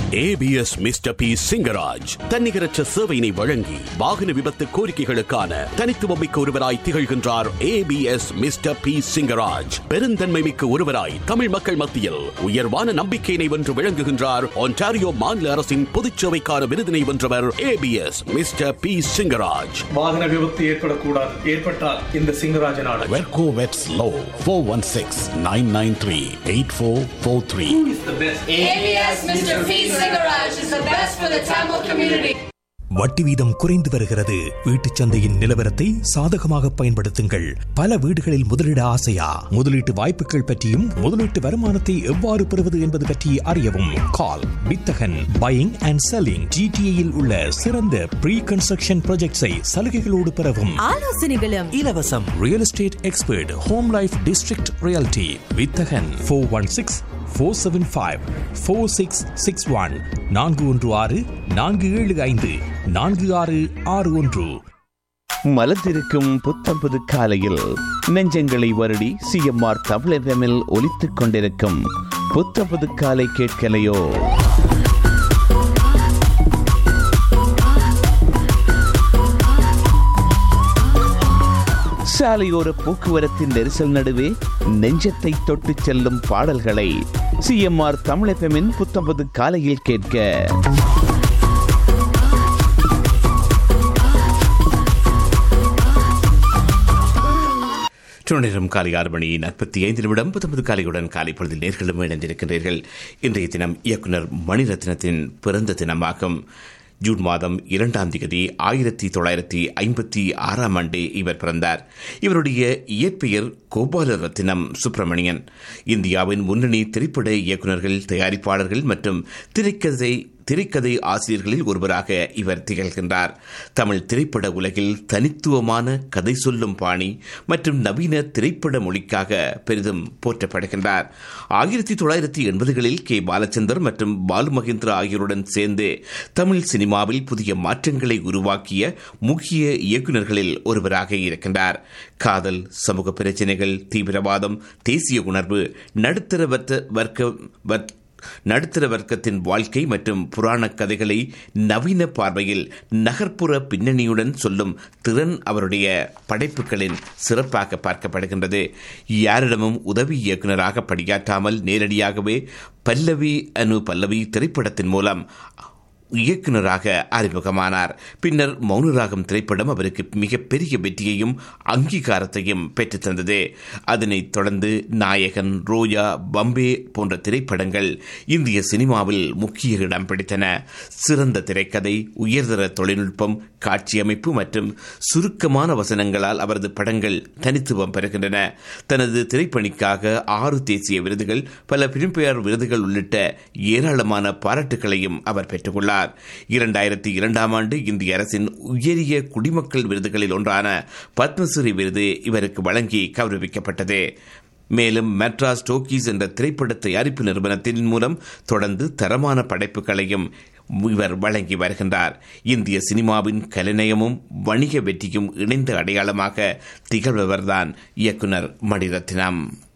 ABS mister P Singaraj தன்னிகரற்ற சேவையினை வழங்கி வாகன விபத்து கோரிக்கைகளுக்கான தனித்துவமிக்க ஒருவராய் திகழ்கின்றார் ஏபிஎஸ் மிஸ்டர் பி சிங்கராஜ் பெருந்தன்மை மிக்க ஒருவராய் தமிழ் மக்கள் மத்தியில் உயர்வான நம்பிக்கையினை வென்று விளங்குகின்றார் ஒன்டாரியோ மாநில அரசின் பொதுச்சேவைக்கான விருதினை வென்றவர் ஏபிஎஸ் மிஸ்டர் பி சிங்கராஜ் வாகன விபத்து ஏற்படக்கூடாது ஏற்பட்டால் இந்த சிங்கராஜனான வெர்கோ வெட்ஸ் லோ four one six nine nine three eight four four three ABS Mr. P. Garage is the best for the Tamil community. வட்டி வீதம் குறைந்து வருகிறது வீட்டுச் சந்தையின் நிலவரத்தை சாதகமாக பயன்படுத்துங்கள் பல வீடுகளில் முதலீட ஆசையா முதலீட்டு வாய்ப்புகள் பற்றியும் முதலீட்டு வருமானத்தை எவ்வாறு பெறுவது என்பது பற்றி அறியவும் கால் வித்தகன் பையிங் அண்ட் செல்லிங் ஜிடிஏயில் உள்ள சிறந்த ப்ரீ கன்ஸ்ட்ரக்ஷன் ப்ராஜெக்ட்ஸை சலுகைகளோடு பெறவும் ஆலோசனைகளும் இலவசம் real estate expert home life district reality வித்தகன் four one six four seven five four six six one நான்கு ஒன்று ஆறு நான்கு ஏழு ஐந்து நான்கு ஆறு ஆறு ஒன்று மலர்ந்திருக்கும் புத்தம் புது காலையில் நெஞ்சங்களை வருடி சிஎம்ஆர் தமிழகமில் ஒலித்துக் கொண்டிருக்கும் புத்தம் புது காலை கேட்கலையோ சாலையோர போக்குவரத்தின் நெரிசல் நடுவே நெஞ்சத்தை தொட்டு செல்லும் பாடல்களை சிஎம்ஆர் தமிழகமின் புத்தம்பது காலையில் கேட்க நேரம் காலை ஆறு மணி நாற்பத்தி ஐந்து நிமிடம் பத்தொன்பது காலையுடன் காலை பொழுதில் நேர்களும் இணைந்திருக்கின்றீர்கள் இன்றைய தினம் இயக்குனர் மணிரத்னத்தின் பிறந்த தினமாகும் ஜூன் மாதம் இரண்டாம் தேதி ஆயிரத்தி தொள்ளாயிரத்தி ஐம்பத்தி ஆறாம் ஆண்டே இவர் பிறந்தார் இவருடைய இயற்பெயர் கோபால ரத்தினம் சுப்பிரமணியன் இந்தியாவின் முன்னணி திரைப்பட இயக்குநர்கள் தயாரிப்பாளர்கள் மற்றும் திரைக்கதை திரைக்கதை ஆசிரியர்களில் ஒருவராக இவர் திகழ்கின்றார் தமிழ் திரைப்பட உலகில் தனித்துவமான கதை சொல்லும் பாணி மற்றும் நவீன திரைப்பட மொழிக்காக பெரிதும் போற்றப்படுகின்றார் ஆயிரத்தி தொள்ளாயிரத்தி எண்பதுகளில் கே பாலச்சந்தர் மற்றும் பாலு மகேந்திரா ஆகியோருடன் சேர்ந்து தமிழ் சினிமாவில் புதிய மாற்றங்களை உருவாக்கிய முக்கிய இயக்குநர்களில் ஒருவராக இருக்கின்றார் காதல் சமூக பிரச்சினைகள் தீவிரவாதம் தேசிய உணர்வு நடுத்தர வர்க்க வர்க்க நடுத்தர வர்க்கத்தின் வாழ்க்கை மற்றும் புராண கதைகளை நவீன பார்வையில் நகர்ப்புற பின்னணியுடன் சொல்லும் திறன் அவருடைய படைப்புகளின் சிறப்பாக பார்க்கப்படுகின்றது யாரிடமும் உதவி இயக்குநராக பணியாற்றாமல் நேரடியாகவே பல்லவி அனு பல்லவி திரைப்படத்தின் மூலம் இயக்குநராக அறிமுகமானார் பின்னர் மௌனராகம் திரைப்படம் அவருக்கு மிகப்பெரிய வெற்றியையும் அங்கீகாரத்தையும் பெற்றுத் தந்தது அதனைத் தொடர்ந்து நாயகன் ரோஜா பம்பே போன்ற திரைப்படங்கள் இந்திய சினிமாவில் முக்கிய இடம் பிடித்தன சிறந்த திரைக்கதை உயர்தர தொழில்நுட்பம் காட்சியமைப்பு மற்றும் சுருக்கமான வசனங்களால் அவரது படங்கள் தனித்துவம் பெறுகின்றன தனது திரைப்பணிக்காக ஆறு தேசிய விருதுகள் பல பிலிம்பேர் விருதுகள் உள்ளிட்ட ஏராளமான பாராட்டுகளையும் அவர் பெற்றுள்ளார் இரண்டாயிரத்தி இரண்டாம் ஆண்டு இந்திய அரசின் உயரிய குடிமக்கள் விருதுகளில் ஒன்றான பத்மஸ்ரீ விருது இவருக்கு வழங்கி கௌரவிக்கப்பட்டது மேலும் மெட்ராஸ் டோக்கீஸ் என்ற திரைப்பட தயாரிப்பு நிறுவனத்தின் மூலம் தொடர்ந்து தரமான படைப்புகளையும் இவர் வழங்கி வருகின்றார் இந்திய சினிமாவின் கலைநயமும் வணிக வெற்றியும் இணைந்த அடையாளமாக திகழ்பவர்தான் இயக்குனர் மணிரத்னம்